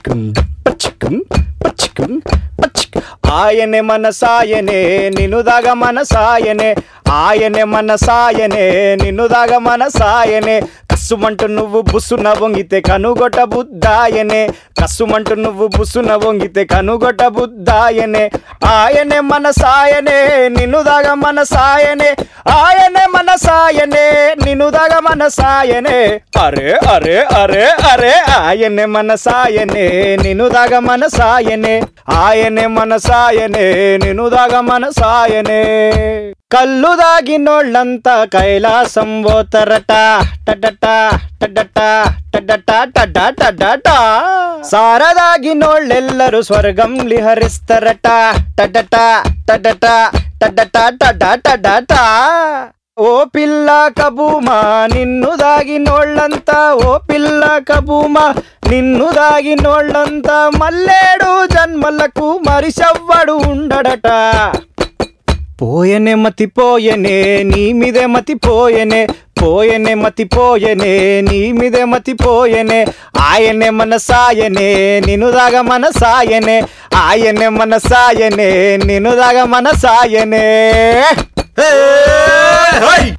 పచ్చికం పచ్చికం పచ్చికం పచ్చిక ఆయనే మన సాయనే నిన్ను దాగ మన సాయనే ఆయనే మన సాయనే నిన్ను దాగ మన సాయనే కస్సుమంటూ నువ్వు బుస్సున వంగితే కనుగొట్ట బుద్ధాయనే కస్సుమంటూ నువ్వు బుస్సున వంగితే కనుగొట్ట బుద్ధాయనే ఆయనే మన సాయనే నిన్ను దాగ మన సాయనే ఆయనే మన సాయనే నిన్ను దాగ మన సాయనే అరే అరే అరే అరే ఆయనే మన సాయనే నిన్ను దాగ మన సాయనే ఆయనే మన సాయనే నిన్ను దాగ మన సాయనే కళ్ళు దాగినోళ్ళంతా కైలాసం పోతరట టడట టడట టడట టడ టడట సారదాగినోళ్ళెల్లరూ స్వర్గం లిహరిస్తారట టడట టడట టడట టడ టడట ఓ పిల్ల కబూమా నిన్ను దాగినోళ్ళంతా ఓ పిల్ల కబూమా నిన్ను దాగినోళ్ళంతా మల్లేడు జన్మలకు మరిసవ్వడు ఉండడట పోయనే మతి పోయనే నీ మీదే మతి పోయనే పోయనే మతి పోయనే నీ మీదే మతి పోయనే ఆయనే మన సాయనే నిన్ను దాగ మన సాయనే ఆయనే మన సాయనే నిన్ను దాగ మన సాయనే హే, హై!